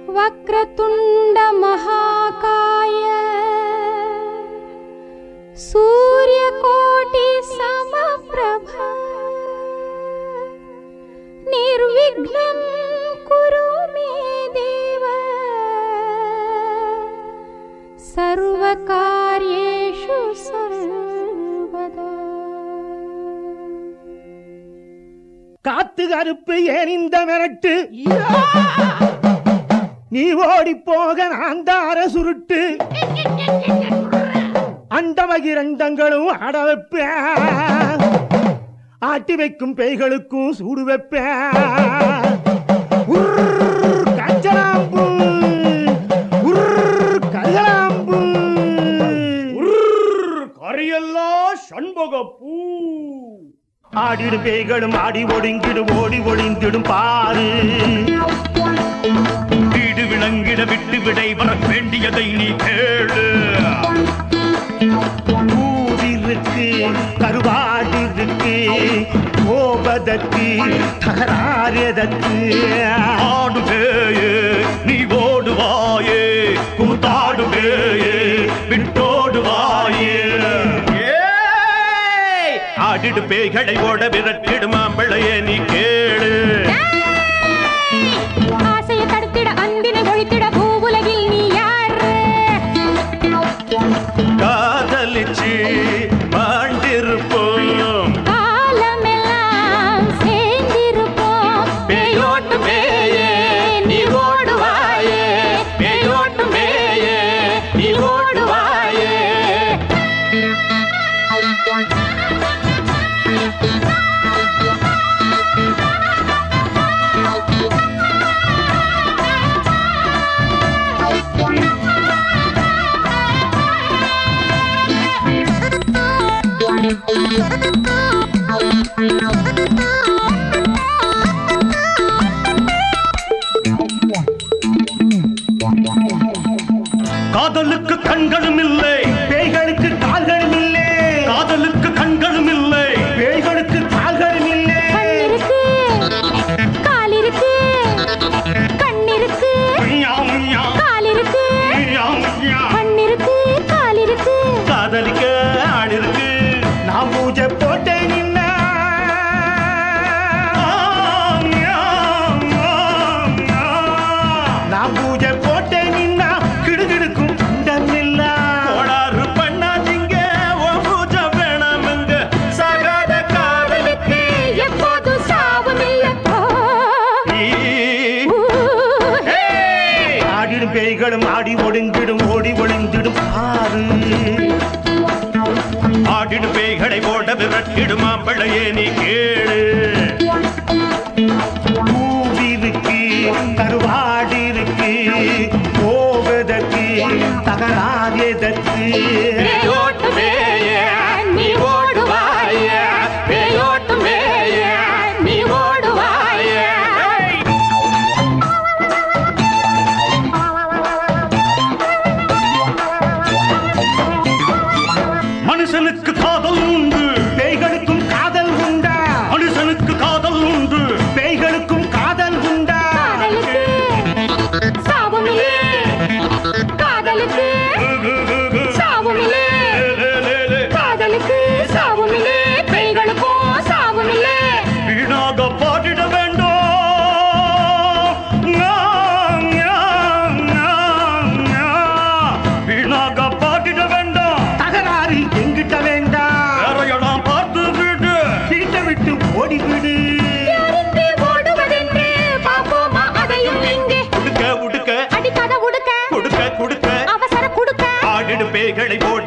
वक्रतुण्ड महाकाय सूर्यकोटि समप्रभ निर्विघ्नं कुरु मे देव सर्वकार्येषु सर्वदा காத்து கருப்பு ஏன் இந்த மிரட்டு நீ ஓடி போக நான் தார சுருட்டு அண்டமகிரண்டங்களும் ஆட வைப்பேன் ஆட்டி வைக்கும் பேய்களுக்கும் சூடு வைப்பேன் உர்ர் கஞ்சலாம்பு உர்ர் கருகலாம்பு கரையெல்லாம் சண்பகப்பூ ஆடிடும் பேய்களும் ஆடி ஒடுங்கிடும் ஓடி ஒளிந்திடும் பாரு வீடு விளங்கிட விட்டு விடை வர வேண்டியதை நீ கேளு பூவிருக்கு கருவாடி இருக்கு கோபதற்கு தகராறுதற்கு ஆடு பேயே நீ ஓடுவாயே கூத்தாடு பேயே விட்டோடுவாயே ஏய்! ஆடிடு பேய்களை ஓட விரட்டிடு மாம்பிளையே நீ கேளு ஆசையை தடுத்திட அன்பினை ஒழித்திட பூவுலகில் நீ யாரு காதலிச்சு வாழ்ந்திருப்போம் காலமெல்லாம் சேர்ந்திருப்போம் பேயோட்டு பேயே நீ ஓடுவாயே பேயோட்டு பேயே நீ ஓடுவாயே காதலுக்கு கண்களும் இல்லை பேய்களுக்கு கால்களும் இல்லை காதலுக்கு கண்களும் இல்லை பேய்களுக்கு கால்களும் இல்லை கண்ணிருக்கு காலிருக்கு கண்ணிருக்கு மியாவ், மியாவ், காலிருக்கு மியாவ், மியாவ். கண்ணிருக்கு காலிருக்கு காதலிக்க ஆடிருக்கு நான் பூஜை போட்டேன் நின்னா நான் பூஜை போட்டேன் நின்னா கிடுகிடுக்கும் குண்டம் இல்லா கோளாறு பண்ணாதீங்க உன் பூஜை வேணாமுங்க சாகாத காதலுக்கு எப்போதும் சாபமில்லை ஓ, நீ- ஊ, ஏய்! ஆடிடும் பேய்களும் ஆடி ஒடுங்கிடும் ஓடி ஒளிந்திடும் ஆறு ஆடிடு பேய்களை ஓட விரட்டிடு மாம்பிளையே நீ கேளு பூவிருக்கு கருவாடி இருக்கு போவதற்கு தகராறு எதற்கு பேயோட்டு பேயே, நீ ஓடுவாயே பேயோட்டு பேயே, நீ ஓடுவாயே மனுஷனுக்கு காதல் உண்டு பேய்களுக்கும் காதல் உண்டா மனுஷனுக்கு காதல் உண்டு பேய்களுக்கும் காதல் உண்டா காதலுக்கு சாபமில்லை காதலுக்கு சாபமில்லை காதலுக்கு சாபமில்லை பெண்களுக்கும் சாபமில்லை வீணாக பாடிட வேண்டும் வீணாக பாடிட வேண்டாம் தகராறு எங்கிட்ட வேண்டாம் வேற இடம் பார்த்து விடு வீட்டை விட்டு ஓடிவிடு யாருக்கு ஓடுவதென்று பார்ப்போமா அதையும் இங்கே உடுக்க உடுக்க அடிக்காத உடுக்க கொடுக்க கொடுக்க அவசர குடுக்க ஆடிடு பேய்களை போட